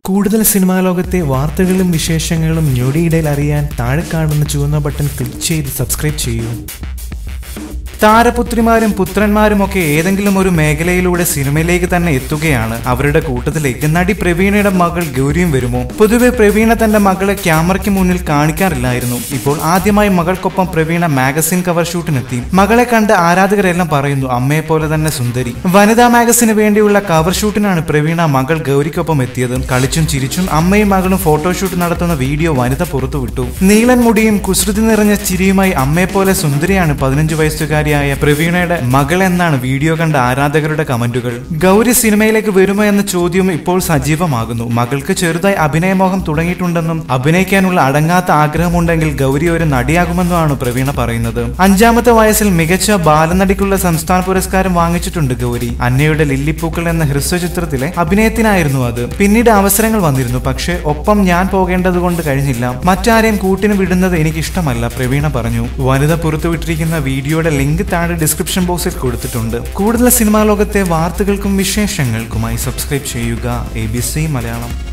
കൂടുതൽ സിനിമാ ലോകത്തെ വാർത്തകളും വിശേഷങ്ങളും ഞൊടിയിടയിൽ അറിയാൻ താഴെ കാണുന്ന ചുവന്ന ബട്ടൺ ക്ലിക്ക് ചെയ്ത് സബ്സ്ക്രൈബ് ചെയ്യൂ താരപുത്രിമാരും പുത്രന്മാരും ഒക്കെ ഏതെങ്കിലും ഒരു മേഖലയിലൂടെ സിനിമയിലേക്ക് തന്നെ എത്തുകയാണ് അവരുടെ കൂട്ടത്തിലേക്ക് നടി പ്രവീണയുടെ മകൾ ഗൗരിയും വരുമോ പൊതുവെ പ്രവീണ തന്റെ മകളെ ക്യാമറയ്ക്ക് മുന്നിൽ കാണിക്കാറില്ലായിരുന്നു ഇപ്പോൾ ആദ്യമായി മകൾക്കൊപ്പം പ്രവീണ മാഗസിൻ കവർ ഷൂട്ടിനെത്തി മകളെ കണ്ട് ആരാധകരെല്ലാം പറയുന്നു അമ്മയെ പോലെ തന്നെ സുന്ദരി വനിതാ മാഗസിന് വേണ്ടിയുള്ള കവർ ഷൂട്ടിനാണ് പ്രവീണ മകൾ ഗൗരിക്കൊപ്പം എത്തിയത് കളിച്ചും ചിരിച്ചും അമ്മയും മകളും ഫോട്ടോഷൂട്ട് നടത്തുന്ന വീഡിയോ വനിത പുറത്തുവിട്ടു നീളൻ മുടിയും കുസൃതി നിറഞ്ഞ ചിരിയുമായി അമ്മയെപ്പോലെ സുന്ദരിയാണ് പതിനഞ്ച് വയസ്സുകാരിയായ പ്രവീണയുടെ മകൾ എന്നാണ് വീഡിയോ കണ്ട ആരാധകരുടെ കമന്റുകൾ ഗൗരി സിനിമയിലേക്ക് വരുമോ എന്ന ചോദ്യവും ഇപ്പോൾ സജീവമാകുന്നു മകൾക്ക് ചെറുതായി അഭിനയമോഹം തുടങ്ങിയിട്ടുണ്ടെന്നും അഭിനയിക്കാനുള്ള അടങ്ങാത്ത ആഗ്രഹമുണ്ടെങ്കിൽ ഗൗരി ഒരു നടിയാകുമെന്നുമാണ് പ്രവീണ പറയുന്നത് അഞ്ചാമത്തെ വയസ്സിൽ മികച്ച ബാലനടിക്കുള്ള സംസ്ഥാന പുരസ്കാരം വാങ്ങിച്ചിട്ടുണ്ട് ഗൗരി അന്നയുടെ ലില്ലിപ്പൂക്കൾ എന്ന ഹ്രസ്വചിത്രത്തിലെ അഭിനയത്തിനായിരുന്നു അത് പിന്നീട് അവസരങ്ങൾ വന്നിരുന്നു പക്ഷേ ഒപ്പം ഞാൻ പോകേണ്ടത് കൊണ്ട് കഴിഞ്ഞില്ല മറ്റാരെയും കൂട്ടിന് വിടുന്നത് എനിക്ക് ഇഷ്ടമല്ല പ്രവീണ പറഞ്ഞു വനിത പുറത്തുവിട്ടിരിക്കുന്ന വീഡിയോയുടെ ലിങ്ക് താഴെ ഡിസ്ക്രിപ്ഷൻ ബോക്സിൽ കൊടുത്തിട്ടുണ്ട് കൂടുതൽ സിനിമാ ലോകത്തെ വാർത്തകൾക്കും വിശേഷങ്ങൾക്കുമായി സബ്സ്ക്രൈബ് ചെയ്യുക എ ബി സി മലയാളം